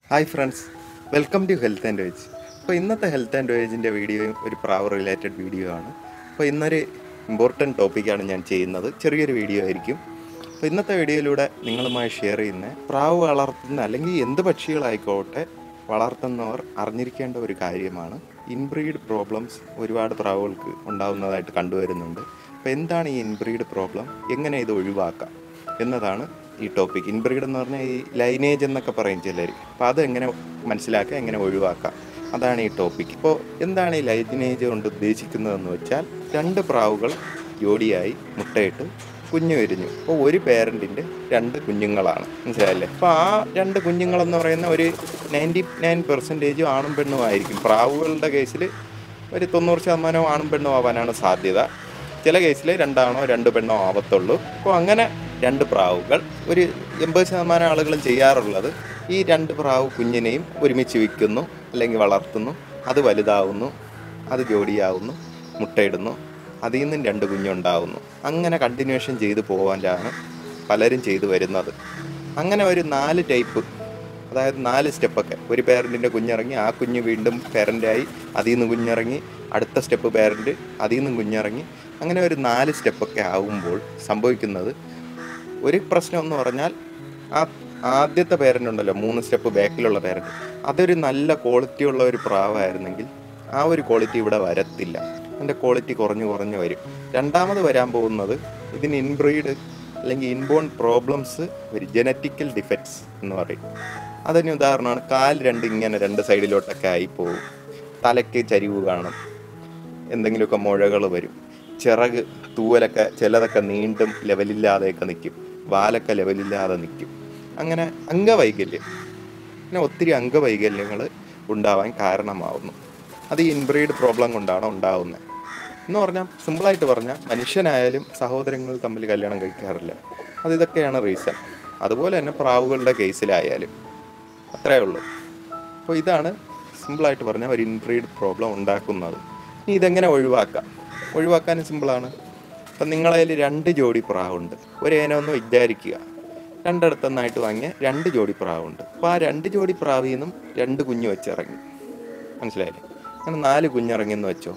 hi friends welcome to health and wage അപ്പോൾ ഇന്നത്തെ health and വേജിൻ്റെ വീഡിയോയും ഒരു പ്രാവ് റിലേറ്റഡ് വീഡിയോ ആണ് അപ്പോൾ ഇന്നൊരു ഇമ്പോർട്ടൻറ്റ് ടോപ്പിക്കാണ് ഞാൻ ചെയ്യുന്നത് ചെറിയൊരു വീഡിയോ ആയിരിക്കും അപ്പോൾ ഇന്നത്തെ വീഡിയോയിലൂടെ നിങ്ങളുമായി ഷെയർ ചെയ്യുന്ന പ്രാവ് വളർത്തുന്ന അല്ലെങ്കിൽ എന്ത് പക്ഷികളായിക്കോട്ടെ വളർത്തുന്നവർ അറിഞ്ഞിരിക്കേണ്ട ഒരു കാര്യമാണ് ഇൻബ്രീഡ് പ്രോബ്ലംസ് ഒരുപാട് പ്രാവുകൾക്ക് ഉണ്ടാവുന്നതായിട്ട് കണ്ടുവരുന്നുണ്ട് അപ്പോൾ എന്താണ് ഈ ഇൻബ്രീഡ് പ്രോബ്ലം എങ്ങനെ ഇത് ഒഴിവാക്കാം എന്നതാണ് ഈ ടോപ്പിക് ഇൻബ്രീഡ് എന്ന് പറഞ്ഞാൽ ഈ ലൈനേജ് എന്നൊക്കെ പറയും ചിലർ അപ്പോൾ അത് എങ്ങനെ മനസ്സിലാക്കുക എങ്ങനെ ഒഴിവാക്കാം അതാണ് ഈ ടോപ്പിക് ഇപ്പോൾ എന്താണ് ഈ ലൈനേജ് കൊണ്ട് ഉദ്ദേശിക്കുന്നതെന്ന് വെച്ചാൽ രണ്ട് പ്രാവുകൾ ജോഡിയായി മുട്ടയിട്ട് കുഞ്ഞു വിരിഞ്ഞു അപ്പോൾ ഒരു പേരൻറ്റിൻ്റെ രണ്ട് കുഞ്ഞുങ്ങളാണ് മനസ്സിലായല്ലേ അപ്പോൾ ആ രണ്ട് കുഞ്ഞുങ്ങളെന്ന് പറയുന്ന ഒരു നയൻറ്റി നയൻ പെർസെൻറ്റേജും ആണും പെണ്ണും ആയിരിക്കും പ്രാവുകളുടെ കേസിൽ ഒരു തൊണ്ണൂറ് ശതമാനം ആണും പെണ്ണും ആവാനാണ് സാധ്യത ചില കേസിൽ രണ്ടാണോ രണ്ട് പെണ്ണോ ആവത്തുള്ളൂ അപ്പോൾ അങ്ങനെ രണ്ട് പ്രാവുകൾ ഒരു എൺപത് ശതമാനം ആളുകളും ചെയ്യാറുള്ളത് ഈ രണ്ട് പ്രാവ് കുഞ്ഞിനെയും ഒരുമിച്ച് വിൽക്കുന്നു അല്ലെങ്കിൽ വളർത്തുന്നു അത് വലുതാവുന്നു അത് ജോഡിയാവുന്നു മുട്ടയിടുന്നു അതിൽ നിന്നും രണ്ട് കുഞ്ഞുണ്ടാവുന്നു അങ്ങനെ കണ്ടിന്യൂഷൻ ചെയ്തു പോകാനാണ് പലരും ചെയ്തു വരുന്നത് അങ്ങനെ ഒരു നാല് ടൈപ്പ് അതായത് നാല് സ്റ്റെപ്പൊക്കെ ഒരു പേരൻറ്റിൻ്റെ കുഞ്ഞിറങ്ങി ആ കുഞ്ഞ് വീണ്ടും പേരൻ്റായി അതിൽ നിന്ന് കുഞ്ഞിറങ്ങി അടുത്ത സ്റ്റെപ്പ് പേരൻറ്റ് അതിൽ നിന്നും കുഞ്ഞിറങ്ങി അങ്ങനെ ഒരു നാല് സ്റ്റെപ്പൊക്കെ ആകുമ്പോൾ സംഭവിക്കുന്നത് ഒരു പ്രശ്നം എന്ന് പറഞ്ഞാൽ ആ ആദ്യത്തെ പേരൻ്റ് ഉണ്ടല്ലോ മൂന്ന് സ്റ്റെപ്പ് ബാക്കിലുള്ള പേരൻ്റ് അതൊരു നല്ല ക്വാളിറ്റി ഉള്ള ഒരു പ്രാവായിരുന്നെങ്കിൽ ആ ഒരു ക്വാളിറ്റി ഇവിടെ വരത്തില്ല അതിൻ്റെ ക്വാളിറ്റി കുറഞ്ഞു കുറഞ്ഞു വരും രണ്ടാമത് വരാൻ പോകുന്നത് ഇതിന് ഇൻബ്രീഡ് അല്ലെങ്കിൽ ഇൻബോൺ പ്രോബ്ലംസ് ഒരു ജനറ്റിക്കൽ ഡിഫക്ട്സ് എന്ന് പറയും അതിന് ഉദാഹരണമാണ് കാൽ രണ്ട് ഇങ്ങനെ രണ്ട് സൈഡിലോട്ടൊക്കെ ആയി പോകും തലയ്ക്ക് ചരിവ് കാണും എന്തെങ്കിലുമൊക്കെ മുഴകൾ വരും ചിറക് തൂവലൊക്കെ ചിലതൊക്കെ നീണ്ടും ലെവലില്ലാതെയൊക്കെ നിൽക്കും വാലൊക്കെ ലെവലില്ലാതെ നിൽക്കും അങ്ങനെ അംഗവൈകല്യം പിന്നെ ഒത്തിരി അംഗവൈകല്യങ്ങൾ ഉണ്ടാവാൻ കാരണമാവുന്നു അത് ഈ ഇൻബ്രീഡ് പ്രോബ്ലം കൊണ്ടാണ് ഉണ്ടാവുന്നത് എന്ന് പറഞ്ഞാൽ സിമ്പിളായിട്ട് പറഞ്ഞാൽ മനുഷ്യനായാലും സഹോദരങ്ങൾ തമ്മിൽ കല്യാണം കഴിക്കാറില്ല അത് ഇതൊക്കെയാണ് റീസൺ അതുപോലെ തന്നെ പ്രാവുകളുടെ കേസിലായാലും അത്രയേ ഉള്ളൂ അപ്പോൾ ഇതാണ് സിമ്പിളായിട്ട് പറഞ്ഞാൽ ഒരു ഇൻബ്രീഡ് പ്രോബ്ലം ഉണ്ടാക്കുന്നത് ഇനി ഇതെങ്ങനെ ഒഴിവാക്കാം ഒഴിവാക്കാനും സിമ്പിളാണ് അപ്പം നിങ്ങളതിൽ രണ്ട് ജോഡി പ്രാവുണ്ട് ഒരേനൊന്ന് വിചാരിക്കുക രണ്ടിടത്തുനിന്നായിട്ട് വാങ്ങിയ രണ്ട് ജോഡി പ്രാവുണ്ട് അപ്പോൾ ആ രണ്ട് ജോഡി പ്രാവിൽ നിന്നും രണ്ട് കുഞ്ഞ് വെച്ചിറങ്ങി മനസ്സിലായില്ലേ അങ്ങനെ നാല് കുഞ്ഞിറങ്ങിയെന്ന് വെച്ചോ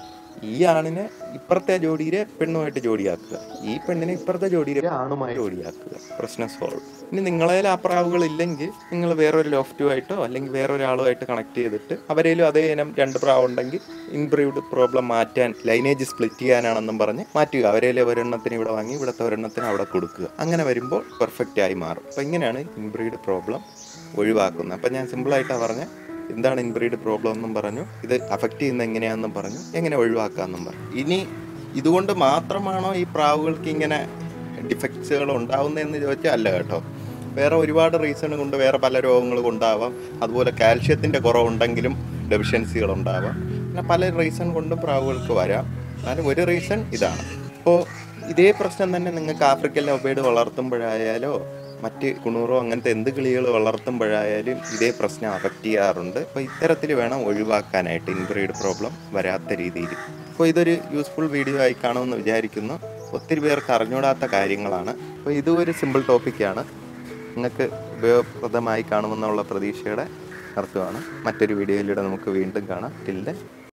ഈ ആണിനെ ഇപ്പുറത്തെ ജോഡിയിലെ പെണ്ണുമായിട്ട് ജോഡിയാക്കുക ഈ പെണ്ണിനെ ഇപ്പുറത്തെ ജോഡിയിലെ ആണുമായി ജോഡിയാക്കുക പ്രശ്നം സോൾവ് ഇനി നിങ്ങളതിൽ ആ പ്രാവുകൾ ഇല്ലെങ്കിൽ നിങ്ങൾ വേറൊരു ലോഫ്റ്റുമായിട്ടോ അല്ലെങ്കിൽ വേറൊരാളുമായിട്ട് കണക്ട് ചെയ്തിട്ട് അവരേലും അതേ ഇനം രണ്ട് പ്രാവ് ഉണ്ടെങ്കിൽ ഇൻബ്രീവ്ഡ് പ്രോബ്ലം മാറ്റാൻ ലൈനേജ് സ്പ്ലിറ്റ് ചെയ്യാനാണെന്നും പറഞ്ഞ് മാറ്റുക അവരേലെ ഒരെണ്ണത്തിന് ഇവിടെ വാങ്ങി ഇവിടുത്തെ ഒരെണ്ണത്തിന് അവിടെ കൊടുക്കുക അങ്ങനെ വരുമ്പോൾ പെർഫെക്റ്റ് ആയി മാറും അപ്പം ഇങ്ങനെയാണ് ഇൻബ്രീഡ് പ്രോബ്ലം ഒഴിവാക്കുന്നത് അപ്പം ഞാൻ സിമ്പിളായിട്ടാണ് പറഞ്ഞത് എന്താണ് ഇൻബ്രീഡ് പ്രോബ്ലം എന്നും പറഞ്ഞു ഇത് അഫക്റ്റ് ചെയ്യുന്ന എങ്ങനെയാണെന്നും പറഞ്ഞു എങ്ങനെ ഒഴിവാക്കാമെന്നും പറഞ്ഞു ഇനി ഇതുകൊണ്ട് മാത്രമാണോ ഈ പ്രാവുകൾക്ക് ഇങ്ങനെ ഡിഫക്ട്സുകൾ ഉണ്ടാവുന്നതെന്ന് ചോദിച്ചാൽ അല്ല കേട്ടോ വേറെ ഒരുപാട് റീസൺ കൊണ്ട് വേറെ പല രോഗങ്ങളും ഉണ്ടാവാം അതുപോലെ കാൽഷ്യത്തിൻ്റെ കുറവുണ്ടെങ്കിലും ഡെഫിഷ്യൻസികൾ ഉണ്ടാവാം അങ്ങനെ പല റീസൺ കൊണ്ടും പ്രാവുകൾക്ക് വരാം എന്നാലും ഒരു റീസൺ ഇതാണ് അപ്പോൾ ഇതേ പ്രശ്നം തന്നെ നിങ്ങൾക്ക് ആഫ്രിക്കൻ ലൊബേഡ് വളർത്തുമ്പോഴായാലോ മറ്റ് കുണൂറോ അങ്ങനത്തെ എന്ത് കിളികൾ വളർത്തുമ്പോഴായാലും ഇതേ പ്രശ്നം അഫക്റ്റ് ചെയ്യാറുണ്ട് അപ്പോൾ ഇത്തരത്തിൽ വേണം ഒഴിവാക്കാനായിട്ട് ഇൻബ്രീഡ് പ്രോബ്ലം വരാത്ത രീതിയിൽ അപ്പോൾ ഇതൊരു യൂസ്ഫുൾ വീഡിയോ ആയി കാണുമെന്ന് വിചാരിക്കുന്നു ഒത്തിരി പേർക്ക് അറിഞ്ഞൂടാത്ത കാര്യങ്ങളാണ് അപ്പോൾ ഇതും ഒരു സിമ്പിൾ ടോപ്പിക്കാണ് നിങ്ങൾക്ക് ഉപയോഗപ്രദമായി കാണുമെന്നുള്ള പ്രതീക്ഷയുടെ അർത്ഥമാണ് മറ്റൊരു വീഡിയോയിലൂടെ നമുക്ക് വീണ്ടും കാണാം ടിൽ ദെൻ